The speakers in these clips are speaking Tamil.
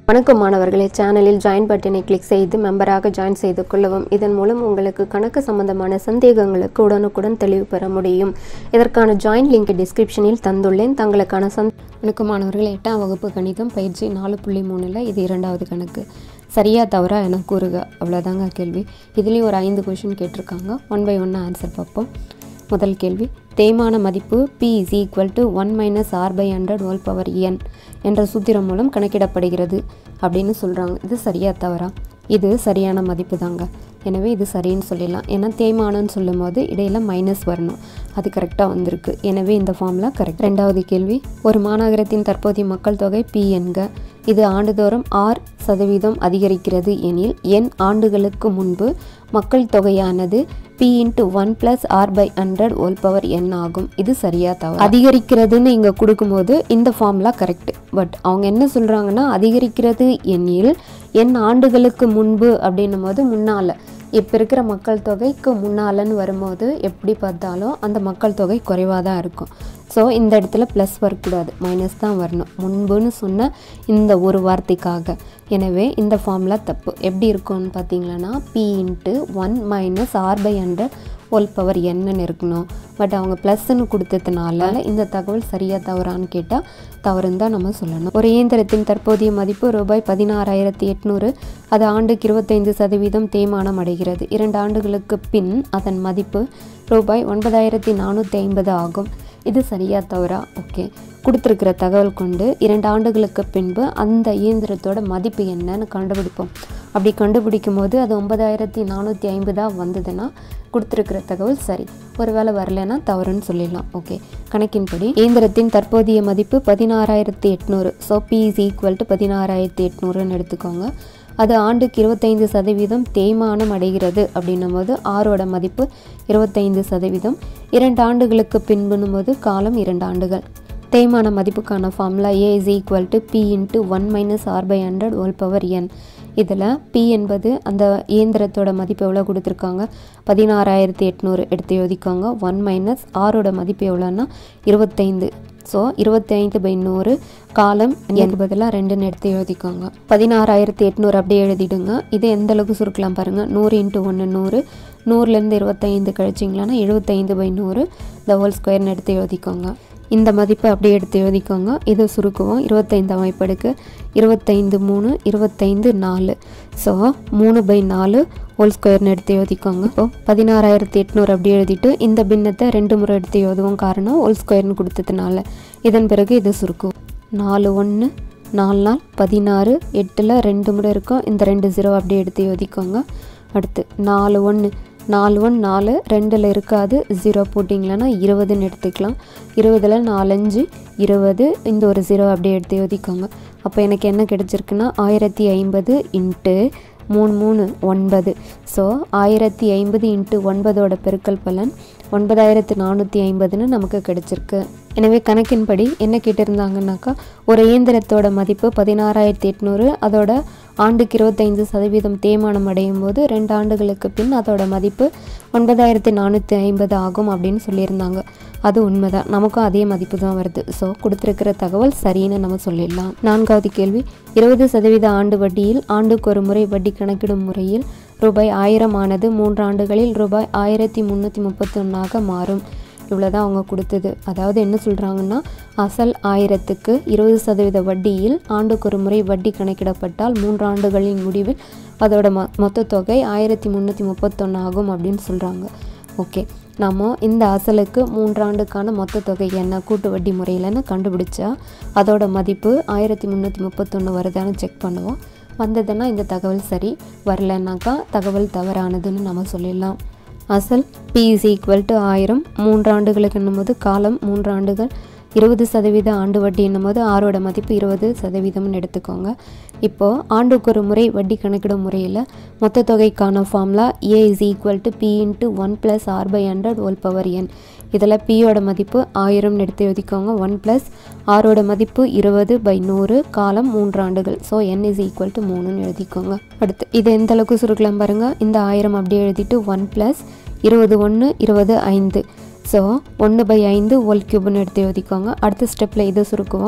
வணக்கம் மாணவர்களே சேனலில் ஜாயின் பட்டனை கிளிக் செய்து மெம்பராக ஜாயின் செய்து கொள்ளவும் இதன் மூலம் உங்களுக்கு கணக்கு சம்பந்தமான சந்தேகங்களுக்கு உடனுக்குடன் தெளிவு பெற முடியும் இதற்கான ஜாயின் லிங்க் டிஸ்கிரிப்ஷனில் தந்துள்ளேன் தங்களுக்கான சந் வணக்கம் மாணவர்களே எட்டாம் வகுப்பு கணிதம் பயிற்சி நாலு புள்ளி மூணில் இது இரண்டாவது கணக்கு சரியா தவறா என கூறுக அவ்வளோதாங்க கேள்வி இதுலேயும் ஒரு ஐந்து கொஷின் கேட்டிருக்காங்க ஒன் பை ஒன்னாக ஆன்சர் பார்ப்போம் முதல் கேள்வி தேய்மான மதிப்பு P is equal to one minus R by hundred whole power N என்ற சூத்திரம் மூலம் கணக்கிடப்படுகிறது அப்படின்னு சொல்கிறாங்க இது சரியா தவறா இது சரியான மதிப்பு தாங்க எனவே இது சரின்னு சொல்லிடலாம் ஏன்னா தேய்மானம்னு சொல்லும் போது இடையில மைனஸ் வரணும் அது கரெக்டாக வந்திருக்கு எனவே இந்த ஃபார்முலா கரெக்ட் ரெண்டாவது கேள்வி ஒரு மாநகரத்தின் தற்போதைய மக்கள் தொகை பி என்க இது ஆண்டுதோறும் ஆர் சதவீதம் அதிகரிக்கிறது எனில் என் ஆண்டுகளுக்கு முன்பு மக்கள் தொகையானது P into one plus R by hundred whole power N ஆகும் இது சரியா தவறு அதிகரிக்கிறதுன்னு இங்கே கொடுக்கும்போது இந்த ஃபார்முலா கரெக்ட் பட் அவங்க என்ன சொல்கிறாங்கன்னா அதிகரிக்கிறது எனில் என் ஆண்டுகளுக்கு முன்பு அப்படின்னும் போது முன்னால் இப்போ இருக்கிற மக்கள் தொகைக்கு முன்னாலன்னு வரும்போது எப்படி பார்த்தாலும் அந்த மக்கள் தொகை குறைவாக தான் இருக்கும் ஸோ இந்த இடத்துல ப்ளஸ் வரக்கூடாது மைனஸ் தான் வரணும் முன்புன்னு சொன்ன இந்த ஒரு வார்த்தைக்காக எனவே இந்த ஃபார்முலா தப்பு எப்படி இருக்கும்னு பார்த்தீங்களன்னா P into one minus R by hundred whole power என்னன்னு இருக்கணும் பட் அவங்க ப்ளஸ்ன்னு கொடுத்ததுனால இந்த தகவல் சரியாக தவறான்னு கேட்டால் தவறுன்னு தான் நம்ம சொல்லணும் ஒரு இயந்திரத்தின் தற்போதைய மதிப்பு ரூபாய் பதினாறாயிரத்தி எட்நூறு அது ஆண்டுக்கு இருபத்தைந்து சதவீதம் தேய்மானம் அடைகிறது இரண்டு ஆண்டுகளுக்கு பின் அதன் மதிப்பு ரூபாய் ஒன்பதாயிரத்தி நானூற்றி ஐம்பது ஆகும் இது சரியா தவறா ஓகே கொடுத்துருக்கிற தகவல் கொண்டு இரண்டு ஆண்டுகளுக்கு பின்பு அந்த இயந்திரத்தோட மதிப்பு என்னன்னு கண்டுபிடிப்போம் அப்படி கண்டுபிடிக்கும் போது அது ஒன்பதாயிரத்தி நானூற்றி ஐம்பதாக வந்ததுன்னா கொடுத்துருக்கிற தகவல் சரி ஒருவேளை வரலைன்னா தவறுன்னு சொல்லிடலாம் ஓகே கணக்கின்படி இயந்திரத்தின் தற்போதைய மதிப்பு பதினாறாயிரத்தி எட்நூறு so P is equal to பதினாறாயிரத்தி எட்நூறுன்னு எடுத்துக்கோங்க அது ஆண்டுக்கு இருபத்தைந்து சதவீதம் தேய்மானம் அடைகிறது அப்படின்னும் போது ஆரோட மதிப்பு இருபத்தைந்து சதவீதம் இரண்டு ஆண்டுகளுக்கு பின்புன்னும் போது காலம் இரண்டு ஆண்டுகள் தேய்மான மதிப்புக்கான formula A is equal to P into one minus R by hundred whole power N இதில் பி என்பது அந்த இயந்திரத்தோட மதிப்பு எவ்வளோ கொடுத்துருக்காங்க பதினாறாயிரத்தி எட்நூறு எடுத்து எழுதிக்கோங்க ஒன் மைனஸ் ஆரோட மதிப்பு எவ்வளோன்னா இருபத்தைந்து ஸோ இருபத்தி ஐந்து பை நூறு காலம் எனக்கு பதிலாக ரெண்டுன்னு எடுத்து எழுதிக்கோங்க பதினாறாயிரத்தி எட்நூறு அப்படியே எழுதிடுங்க இது எந்த அளவுக்கு சுருக்கலாம் பாருங்கள் நூறு இன்ட்டு ஒன்று நூறு நூறுலேருந்து இருபத்தைந்து கழிச்சிங்களான்னா எழுபத்தைந்து பை நூறு த ஹோல் ஸ்கொயர்னு எடுத்து எழுதிக்கோங்க இந்த மதிப்பை அப்படியே எடுத்து எழுதிக்கோங்க இது சுருக்குவோம் இருபத்தைந்து அமைப்படுக்கு இருபத்தைந்து மூணு இருபத்தைந்து நாலு ஸோ மூணு பை நாலு ஹோல் ஸ்கொயர்னு எடுத்து எழுதிக்கோங்க இப்போ பதினாறாயிரத்தி எட்நூறு அப்படி எழுதிட்டு இந்த பின்னத்தை ரெண்டு முறை எடுத்து எழுதுவோம் காரணம் ஹோல் ஸ்கொயர்னு கொடுத்ததுனால இதன் பிறகு இது சுருக்கும் நாலு ஒன்று நாலு நாள் பதினாறு எட்டில் ரெண்டு முறை இருக்கும் இந்த ரெண்டு ஜீரோ அப்படியே எடுத்து எழுதிக்கோங்க அடுத்து நாலு ஒன்று நாலு ஒன் நாலு ரெண்டில் இருக்காது ஜீரோ போட்டிங்களன்னா இருபதுன்னு எடுத்துக்கலாம் இருபதில் நாலஞ்சு இருபது இந்த ஒரு ஜீரோ அப்படியே எடுத்து எழுதிக்கோங்க அப்போ எனக்கு என்ன கிடச்சிருக்குன்னா ஆயிரத்தி ஐம்பது இன்ட்டு மூணு மூணு ஒன்பது ஸோ ஆயிரத்தி ஐம்பது இன்ட்டு ஒன்பதோட பெருக்கல் பலன் ஒன்பதாயிரத்து நானூற்றி ஐம்பதுன்னு நமக்கு கிடச்சிருக்கு எனவே கணக்கின்படி என்ன கேட்டிருந்தாங்கன்னாக்கா ஒரு இயந்திரத்தோட மதிப்பு பதினாறாயிரத்தி எட்நூறு அதோட ஆண்டுக்கு இருபத்தைந்து சதவீதம் தேய்மானம் அடையும் போது ரெண்டு ஆண்டுகளுக்கு பின் அதோட மதிப்பு ஒன்பதாயிரத்தி நானூற்றி ஐம்பது ஆகும் அப்படின்னு சொல்லியிருந்தாங்க அது உண்மைதான் நமக்கும் அதே மதிப்பு தான் வருது ஸோ கொடுத்துருக்கிற தகவல் சரின்னு நம்ம சொல்லிடலாம் நான்காவது கேள்வி இருபது சதவீத ஆண்டு வட்டியில் ஆண்டுக்கு ஒரு முறை வட்டி கணக்கிடும் முறையில் ரூபாய் ஆயிரம் ஆனது மூன்று ஆண்டுகளில் ரூபாய் ஆயிரத்தி முந்நூற்றி முப்பத்தொன்னாக மாறும் இவ்வளோதான் அவங்க கொடுத்தது அதாவது என்ன சொல்கிறாங்கன்னா அசல் ஆயிரத்துக்கு இருபது சதவீத வட்டியில் ஆண்டுக்கு ஒரு முறை வட்டி கணக்கிடப்பட்டால் மூன்று ஆண்டுகளின் முடிவில் அதோட மொ மொத்த தொகை ஆயிரத்தி முந்நூற்றி முப்பத்தொன்று ஆகும் அப்படின்னு சொல்கிறாங்க ஓகே நம்ம இந்த அசலுக்கு மூன்றாண்டுக்கான மொத்த தொகை என்ன கூட்டு வட்டி முறையில்னு கண்டுபிடிச்சா அதோட மதிப்பு ஆயிரத்தி முந்நூற்றி முப்பத்தொன்று வருதான்னு செக் பண்ணுவோம் வந்ததுன்னா இந்த தகவல் சரி வரலன்னாக்கா தகவல் தவறானதுன்னு நம்ம சொல்லிடலாம் அசல் பி இஸ் ஈக்குவல் டு ஆயிரம் மூன்றாண்டுகளுக்கு என்னும்போது காலம் மூன்று ஆண்டுகள் இருபது சதவீத ஆண்டு வட்டி என்னும்போது ஆரோட மதிப்பு இருபது சதவீதம்னு எடுத்துக்கோங்க இப்போது ஆண்டுக்கு ஒரு முறை வட்டி கணக்கிடும் முறையில் மொத்த தொகைக்கான formula A is equal to P into one plus R by hundred whole power N இதில் பியோட மதிப்பு ஆயிரம்னு எடுத்து எழுதிக்கோங்க ஒன் ப்ளஸ் ஆரோட மதிப்பு இருபது பை நூறு காலம் மூன்று ஆண்டுகள் so N is equal to மூணுன்னு எழுதிக்கோங்க அடுத்து இது எந்த அளவுக்கு சுருக்கலாம் பாருங்கள் இந்த ஆயிரம் அப்படியே எழுதிட்டு ஒன் ப்ளஸ் இருபது ஒன்று இருபது ஐந்து ஸோ ஒன்று பை ஐந்து ஹோல் க்யூப்னு எடுத்து எழுதிக்கோங்க அடுத்த ஸ்டெப்பில் இதை சுருக்குவோம்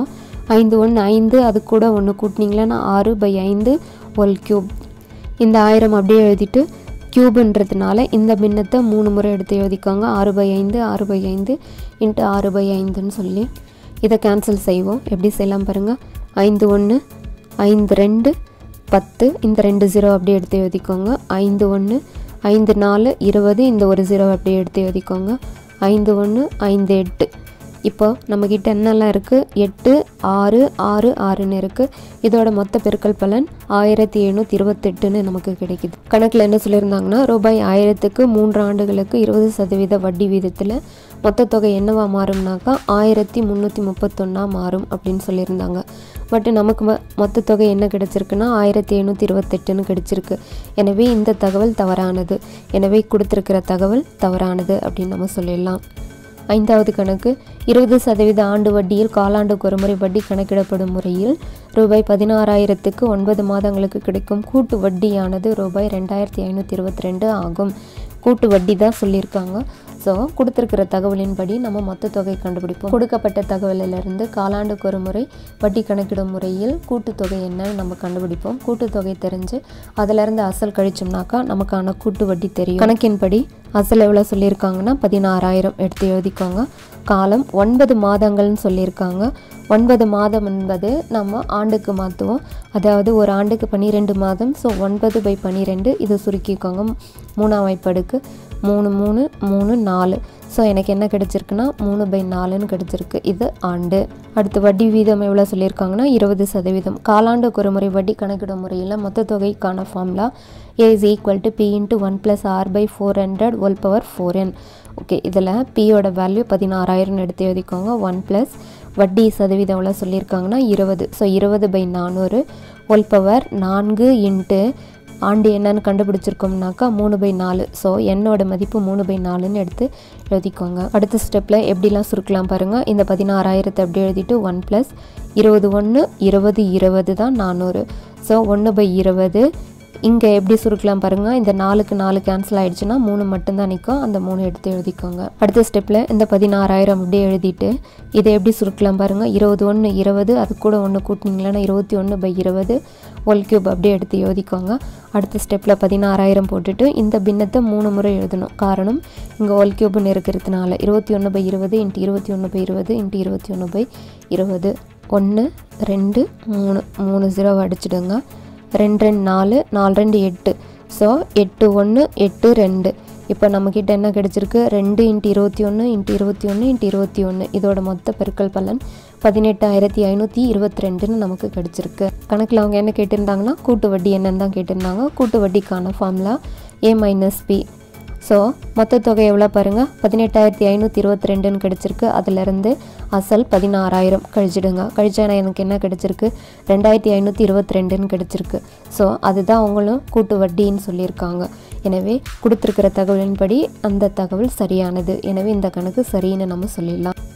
ஐந்து ஒன்று ஐந்து அது கூட ஒன்று கூட்டினீங்களன்னா ஆறு பை ஐந்து ஒல் கியூப் இந்த ஆயிரம் அப்படியே எழுதிட்டு கியூப்ன்றதுனால இந்த பின்னத்தை மூணு முறை எடுத்து எழுதிக்கோங்க ஆறு பை ஐந்து ஆறு பை ஐந்து இன்ட்டு ஆறு பை ஐந்துன்னு சொல்லி இதை கேன்சல் செய்வோம் எப்படி செய்யலாம் பாருங்கள் ஐந்து ஒன்று ஐந்து ரெண்டு பத்து இந்த ரெண்டு ஜீரோ அப்படியே எடுத்து எழுதிக்கோங்க ஐந்து ஒன்று ஐந்து நாலு இருபது இந்த ஒரு ஜீரோ அப்படியே எடுத்து எழுதிக்கோங்க ஐந்து ஒன்று ஐந்து எட்டு இப்போ நம்மக்கிட்ட என்னெல்லாம் இருக்குது எட்டு ஆறு ஆறு ஆறுன்னு இருக்குது இதோட மொத்த பெருக்கல் பலன் ஆயிரத்தி எழுநூற்றி இருபத்தெட்டுன்னு நமக்கு கிடைக்குது கணக்கில் என்ன சொல்லியிருந்தாங்கன்னா ரூபாய் ஆயிரத்துக்கு மூன்று ஆண்டுகளுக்கு இருபது சதவீத வட்டி வீதத்தில் மொத்த தொகை என்னவா மாறும்னாக்கா ஆயிரத்தி முந்நூற்றி முப்பத்தொன்னா மாறும் அப்படின்னு சொல்லியிருந்தாங்க பட் நமக்கு மொ மொத்த தொகை என்ன கிடச்சிருக்குன்னா ஆயிரத்தி எழுநூற்றி இருபத்தெட்டுன்னு கிடச்சிருக்கு எனவே இந்த தகவல் தவறானது எனவே கொடுத்துருக்கிற தகவல் தவறானது அப்படின்னு நம்ம சொல்லிடலாம் ஐந்தாவது கணக்கு இருபது சதவீத ஆண்டு வட்டியில் காலாண்டுக்கு ஒரு முறை வட்டி கணக்கிடப்படும் முறையில் ரூபாய் பதினாறாயிரத்துக்கு ஒன்பது மாதங்களுக்கு கிடைக்கும் கூட்டு வட்டியானது ரூபாய் ரெண்டாயிரத்தி ஐநூற்றி இருபத்தி ரெண்டு ஆகும் கூட்டு வட்டி தான் சொல்லியிருக்காங்க ஸோ கொடுத்துருக்கிற தகவலின்படி நம்ம மொத்த தொகை கண்டுபிடிப்போம் கொடுக்கப்பட்ட தகவலிலிருந்து காலாண்டுக்கு ஒரு முறை வட்டி கணக்கிடும் முறையில் கூட்டுத்தொகை என்னன்னு நம்ம கண்டுபிடிப்போம் கூட்டுத்தொகை தெரிஞ்சு அதிலிருந்து அசல் கழிச்சோம்னாக்கா நமக்கான கூட்டு வட்டி தெரியும் கணக்கின்படி அசல் எவ்வளோ சொல்லியிருக்காங்கன்னா பதினாறாயிரம் எடுத்து எழுதிக்கோங்க காலம் ஒன்பது மாதங்கள்னு சொல்லியிருக்காங்க ஒன்பது மாதம் என்பது நம்ம ஆண்டுக்கு மாற்றுவோம் அதாவது ஒரு ஆண்டுக்கு பன்னிரெண்டு மாதம் ஸோ ஒன்பது பை பன்னிரெண்டு இது சுருக்கிக்கோங்க மூணாம் வாய்ப்பாடுக்கு மூணு மூணு மூணு நாலு ஸோ எனக்கு என்ன கிடச்சிருக்குன்னா மூணு பை நாலுன்னு கிடச்சிருக்கு இது ஆண்டு அடுத்து வட்டி வீதம் எவ்வளோ சொல்லியிருக்காங்கன்னா இருபது சதவீதம் காலாண்டுக்கு ஒரு முறை வட்டி கணக்கிடும் முறையில் மொத்த தொகைக்கான formula A is equal to P into one plus R by four hundred whole power four N okay இதில் பியோட வேல்யூ பதினாறாயிரம்னு எடுத்து எழுதிக்கோங்க ஒன் ப்ளஸ் வட்டி சதவீதம் எவ்வளோ சொல்லியிருக்காங்கன்னா இருபது ஸோ இருபது பை நானூறு ஒல் பவர் நான்கு இன்ட்டு ஆண்டு என்னன்னு கண்டுபிடிச்சிருக்கோம்னாக்கா மூணு பை நாலு ஸோ என்னோட மதிப்பு மூணு பை நாலுன்னு எடுத்து எழுதிக்கோங்க அடுத்த ஸ்டெப்பில் எப்படிலாம் சுருக்கலாம் பாருங்கள் இந்த பதினாறாயிரத்தை அப்படி எழுதிட்டு ஒன் ப்ளஸ் இருபது ஒன்று இருபது இருபது தான் நானூறு ஸோ ஒன்று பை இருபது இங்கே எப்படி சுருக்கலாம் பாருங்கள் இந்த நாலுக்கு நாலு கேன்சல் ஆயிடுச்சுன்னா மூணு மட்டும்தான் நிற்கும் அந்த மூணு எடுத்து எழுதிக்கோங்க அடுத்த ஸ்டெப்பில் இந்த பதினாறாயிரம் அப்படியே எழுதிட்டு இதை எப்படி சுருக்கலாம் பாருங்கள் இருபது ஒன்று இருபது அது கூட ஒன்று கூட்டினீங்களன்னா இருபத்தி ஒன்று பை இருபது ஒல் கியூப் அப்படியே எடுத்து எழுதிக்கோங்க அடுத்த ஸ்டெப்பில் பதினாறாயிரம் போட்டுட்டு இந்த பின்னத்தை மூணு முறை எழுதணும் காரணம் இங்கே ஒல் கியூப்னு இருக்கிறதுனால இருபத்தி ஒன்று பை இருபது இன்ட்டு இருபத்தி ஒன்று பை இருபது இன்ட்டு இருபத்தி ஒன்று பை இருபது ஒன்று ரெண்டு மூணு மூணு ஜீரோவை அடிச்சிடுங்க ரெண்டு ரெண்டு நாலு நாலு ரெண்டு எட்டு ஸோ எட்டு ஒன்று எட்டு ரெண்டு இப்போ நம்மக்கிட்ட என்ன கிடச்சிருக்கு ரெண்டு இன்ட்டு இருபத்தி ஒன்று இன்ட்டு இருபத்தி ஒன்று இன்ட்டு இருபத்தி ஒன்று இதோட மொத்த பெருக்கல் பலன் பதினெட்டாயிரத்தி ஐநூற்றி இருபத்தி ரெண்டுன்னு நமக்கு கிடச்சிருக்கு கணக்கில் அவங்க என்ன கேட்டிருந்தாங்கன்னா கூட்டு வட்டி என்னன்னு தான் கேட்டிருந்தாங்க கூட்டு வட்டிக்கான formula A minus P so மொத்த தொகை எவ்வளோ பாருங்கள் பதினெட்டாயிரத்தி ஐநூற்றி இருபத்தி ரெண்டுன்னு கிடச்சிருக்கு அதிலிருந்து அசல் பதினாறாயிரம் கழிச்சிடுங்க கழிச்சா எனக்கு என்ன கிடச்சிருக்கு ரெண்டாயிரத்தி ஐநூற்றி இருபத்தி ரெண்டுன்னு கிடச்சிருக்கு ஸோ அதுதான் அவங்களும் கூட்டு வட்டின்னு சொல்லியிருக்காங்க எனவே கொடுத்துருக்கிற தகவலின்படி அந்த தகவல் சரியானது எனவே இந்த கணக்கு சரின்னு நம்ம சொல்லிடலாம்